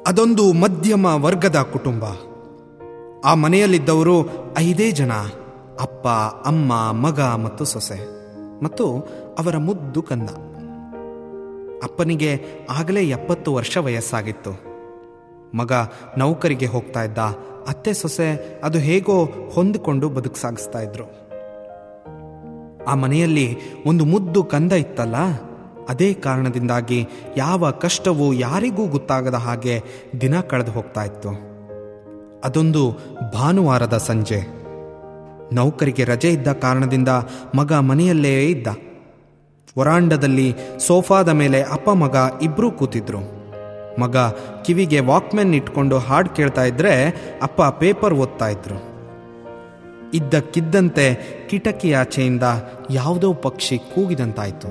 ಅದೊಂದು ಮಧ್ಯಮ ವರ್ಗದ ಕುಟುಂಬ ಆ ಮನೆಯಲ್ಲಿದ್ದವರು ಐದೇ ಜನ ಅಪ್ಪ ಅಮ್ಮ ಮಗ ಮತ್ತು ಸೊಸೆ ಮತ್ತು ಅವರ ಮುದ್ದು ಕಂದ ಅಪ್ಪನಿಗೆ ಆಗಲೇ ಎಪ್ಪತ್ತು ವರ್ಷ ವಯಸ್ಸಾಗಿತ್ತು ಮಗ ನೌಕರಿಗೆ ಹೋಗ್ತಾ ಇದ್ದ ಅತ್ತೆ ಸೊಸೆ ಅದು ಹೇಗೋ ಹೊಂದಿಕೊಂಡು ಬದುಕು ಸಾಗಿಸ್ತಾ ಇದ್ರು ಆ ಮನೆಯಲ್ಲಿ ಒಂದು ಮುದ್ದು ಕಂದ ಇತ್ತಲ್ಲ ಅದೇ ಕಾರಣದಿಂದಾಗಿ ಯಾವ ಕಷ್ಟವೂ ಯಾರಿಗೂ ಗೊತ್ತಾಗದ ಹಾಗೆ ದಿನ ಕಳೆದು ಹೋಗ್ತಾ ಇತ್ತು ಅದೊಂದು ಭಾನುವಾರದ ಸಂಜೆ ನೌಕರಿಗೆ ರಜೆ ಇದ್ದ ಕಾರಣದಿಂದ ಮಗ ಮನೆಯಲ್ಲೇ ಇದ್ದ ವರಾಂಡದಲ್ಲಿ ಸೋಫಾದ ಮೇಲೆ ಅಪ್ಪ ಮಗ ಇಬ್ಬರೂ ಕೂತಿದ್ರು ಮಗ ಕಿವಿಗೆ ವಾಕ್ಮೆನ್ ಇಟ್ಕೊಂಡು ಹಾಡು ಕೇಳ್ತಾ ಇದ್ರೆ ಅಪ್ಪ ಪೇಪರ್ ಓದ್ತಾ ಇದ್ರು ಇದ್ದಕ್ಕಿದ್ದಂತೆ ಕಿಟಕಿಯಾಚೆಯಿಂದ ಯಾವುದೋ ಪಕ್ಷಿ ಕೂಗಿದಂತಾಯ್ತು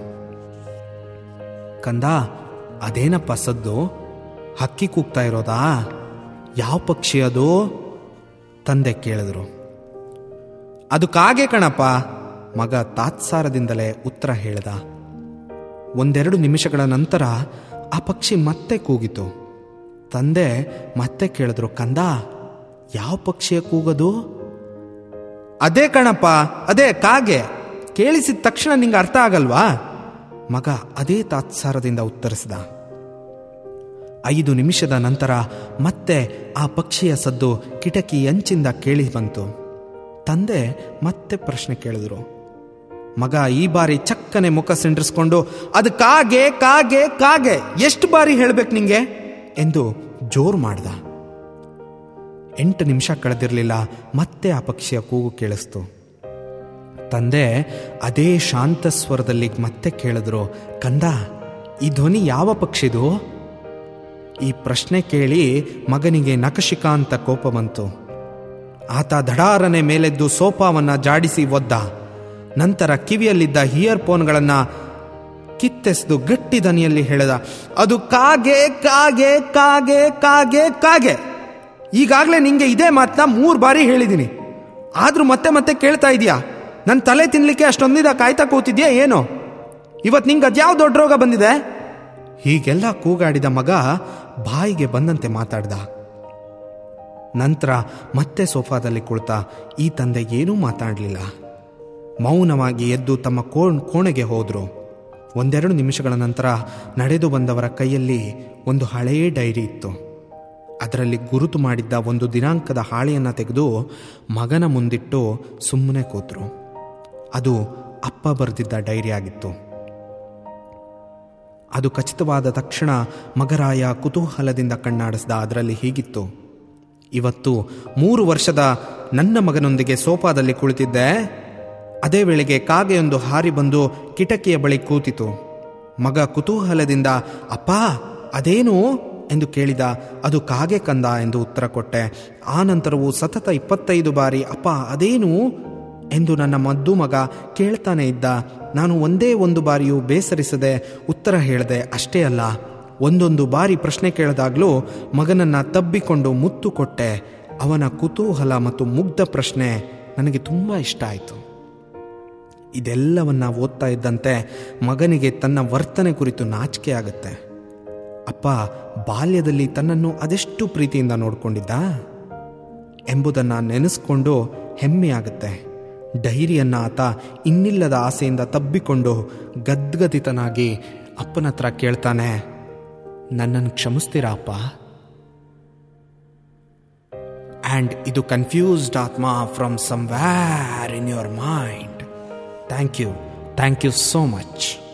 ಕಂದ ಅದೇನಪ್ಪ ಸದ್ದು ಹಕ್ಕಿ ಕೂಗ್ತಾ ಇರೋದಾ ಯಾವ ಪಕ್ಷಿ ಅದು ತಂದೆ ಕೇಳಿದ್ರು ಅದು ಕಾಗೆ ಕಣಪ್ಪ ಮಗ ತಾತ್ಸಾರದಿಂದಲೇ ಉತ್ತರ ಹೇಳ್ದ ಒಂದೆರಡು ನಿಮಿಷಗಳ ನಂತರ ಆ ಪಕ್ಷಿ ಮತ್ತೆ ಕೂಗಿತು ತಂದೆ ಮತ್ತೆ ಕೇಳಿದ್ರು ಕಂದ ಯಾವ ಪಕ್ಷಿಯ ಕೂಗೋದು ಅದೇ ಕಣಪ್ಪ ಅದೇ ಕಾಗೆ ಕೇಳಿಸಿದ ತಕ್ಷಣ ನಿಂಗೆ ಅರ್ಥ ಆಗಲ್ವಾ ಮಗ ಅದೇ ತಾತ್ಸಾರದಿಂದ ಉತ್ತರಿಸಿದ ಐದು ನಿಮಿಷದ ನಂತರ ಮತ್ತೆ ಆ ಪಕ್ಷಿಯ ಸದ್ದು ಕಿಟಕಿ ಅಂಚಿಂದ ಕೇಳಿ ಬಂತು ತಂದೆ ಮತ್ತೆ ಪ್ರಶ್ನೆ ಕೇಳಿದ್ರು ಮಗ ಈ ಬಾರಿ ಚಕ್ಕನೆ ಮುಖ ಸಿಂಡ್ರಿಸ್ಕೊಂಡು ಅದು ಕಾಗೆ ಕಾಗೆ ಕಾಗೆ ಎಷ್ಟು ಬಾರಿ ಹೇಳ್ಬೇಕು ನಿಂಗೆ ಎಂದು ಜೋರು ಮಾಡ್ದ ಎಂಟು ನಿಮಿಷ ಕಳೆದಿರಲಿಲ್ಲ ಮತ್ತೆ ಆ ಪಕ್ಷಿಯ ಕೂಗು ಕೇಳಿಸ್ತು ತಂದೆ ಅದೇ ಶಾಂತ ಸ್ವರದಲ್ಲಿ ಮತ್ತೆ ಕೇಳಿದ್ರು ಕಂದ ಈ ಧ್ವನಿ ಯಾವ ಪಕ್ಷಿದು ಈ ಪ್ರಶ್ನೆ ಕೇಳಿ ಮಗನಿಗೆ ನಕಶಿಕಾಂತ ಕೋಪ ಬಂತು ಆತ ಧಡಾರನೆ ಮೇಲೆದ್ದು ಸೋಫಾವನ್ನ ಜಾಡಿಸಿ ಒದ್ದ ನಂತರ ಕಿವಿಯಲ್ಲಿದ್ದ ಇಯರ್ ಫೋನ್ಗಳನ್ನ ಕಿತ್ತೆಸೆದು ಗಟ್ಟಿ ದನಿಯಲ್ಲಿ ಹೇಳಿದ ಅದು ಕಾಗೆ ಕಾಗೆ ಕಾಗೆ ಕಾಗೆ ಕಾಗೆ ಈಗಾಗಲೇ ನಿಂಗೆ ಇದೇ ಮಾತನ್ನ ಮೂರು ಬಾರಿ ಹೇಳಿದ್ದೀನಿ ಆದ್ರೂ ಮತ್ತೆ ಮತ್ತೆ ಕೇಳ್ತಾ ಇದೀಯಾ ನನ್ನ ತಲೆ ತಿನ್ಲಿಕ್ಕೆ ಅಷ್ಟೊಂದಿದ ಕಾಯ್ತಾ ಕೂತಿದ್ಯಾ ಏನೋ ಇವತ್ತು ನಿಂಗೆ ಅದ್ಯಾವ ದೊಡ್ಡ ರೋಗ ಬಂದಿದೆ ಹೀಗೆಲ್ಲ ಕೂಗಾಡಿದ ಮಗ ಬಾಯಿಗೆ ಬಂದಂತೆ ಮಾತಾಡ್ದ ನಂತರ ಮತ್ತೆ ಸೋಫಾದಲ್ಲಿ ಕುಳಿತ ಈ ತಂದೆ ಏನೂ ಮಾತಾಡಲಿಲ್ಲ ಮೌನವಾಗಿ ಎದ್ದು ತಮ್ಮ ಕೋಣ್ ಕೋಣೆಗೆ ಹೋದ್ರು ಒಂದೆರಡು ನಿಮಿಷಗಳ ನಂತರ ನಡೆದು ಬಂದವರ ಕೈಯಲ್ಲಿ ಒಂದು ಹಳೆಯ ಡೈರಿ ಇತ್ತು ಅದರಲ್ಲಿ ಗುರುತು ಮಾಡಿದ್ದ ಒಂದು ದಿನಾಂಕದ ಹಾಳೆಯನ್ನು ತೆಗೆದು ಮಗನ ಮುಂದಿಟ್ಟು ಸುಮ್ಮನೆ ಕೂತರು ಅದು ಅಪ್ಪ ಬರೆದಿದ್ದ ಡೈರಿ ಆಗಿತ್ತು ಅದು ಖಚಿತವಾದ ತಕ್ಷಣ ಮಗರಾಯ ಕುತೂಹಲದಿಂದ ಕಣ್ಣಾಡಿಸಿದ ಅದರಲ್ಲಿ ಹೀಗಿತ್ತು ಇವತ್ತು ಮೂರು ವರ್ಷದ ನನ್ನ ಮಗನೊಂದಿಗೆ ಸೋಫಾದಲ್ಲಿ ಕುಳಿತಿದ್ದೆ ಅದೇ ವೇಳೆಗೆ ಕಾಗೆಯೊಂದು ಹಾರಿ ಬಂದು ಕಿಟಕಿಯ ಬಳಿ ಕೂತಿತು ಮಗ ಕುತೂಹಲದಿಂದ ಅಪ್ಪ ಅದೇನು ಎಂದು ಕೇಳಿದ ಅದು ಕಾಗೆ ಕಂದ ಎಂದು ಉತ್ತರ ಕೊಟ್ಟೆ ಆ ನಂತರವೂ ಸತತ ಇಪ್ಪತ್ತೈದು ಬಾರಿ ಅಪ್ಪ ಅದೇನು ಎಂದು ನನ್ನ ಮದ್ದು ಮಗ ಕೇಳ್ತಾನೆ ಇದ್ದ ನಾನು ಒಂದೇ ಒಂದು ಬಾರಿಯೂ ಬೇಸರಿಸದೆ ಉತ್ತರ ಹೇಳಿದೆ ಅಷ್ಟೇ ಅಲ್ಲ ಒಂದೊಂದು ಬಾರಿ ಪ್ರಶ್ನೆ ಕೇಳಿದಾಗಲೂ ಮಗನನ್ನ ತಬ್ಬಿಕೊಂಡು ಮುತ್ತು ಕೊಟ್ಟೆ ಅವನ ಕುತೂಹಲ ಮತ್ತು ಮುಗ್ಧ ಪ್ರಶ್ನೆ ನನಗೆ ತುಂಬ ಇಷ್ಟ ಆಯಿತು ಇದೆಲ್ಲವನ್ನ ಓದ್ತಾ ಇದ್ದಂತೆ ಮಗನಿಗೆ ತನ್ನ ವರ್ತನೆ ಕುರಿತು ನಾಚಿಕೆ ಆಗುತ್ತೆ ಅಪ್ಪ ಬಾಲ್ಯದಲ್ಲಿ ತನ್ನನ್ನು ಅದೆಷ್ಟು ಪ್ರೀತಿಯಿಂದ ನೋಡ್ಕೊಂಡಿದ್ದ ಎಂಬುದನ್ನು ನೆನೆಸ್ಕೊಂಡು ಹೆಮ್ಮೆಯಾಗುತ್ತೆ ಡೈರಿಯನ್ನ ಆತ ಇನ್ನಿಲ್ಲದ ಆಸೆಯಿಂದ ತಬ್ಬಿಕೊಂಡು ಗದ್ಗದಿತನಾಗಿ ಅಪ್ಪನ ಹತ್ರ ಕೇಳ್ತಾನೆ ನನ್ನನ್ನು ಕ್ಷಮಿಸ್ತೀರಾ ಅಪ್ಪ ಆ್ಯಂಡ್ ಇದು ಕನ್ಫ್ಯೂಸ್ಡ್ ಆತ್ಮ from somewhere in your mind thank you thank you so much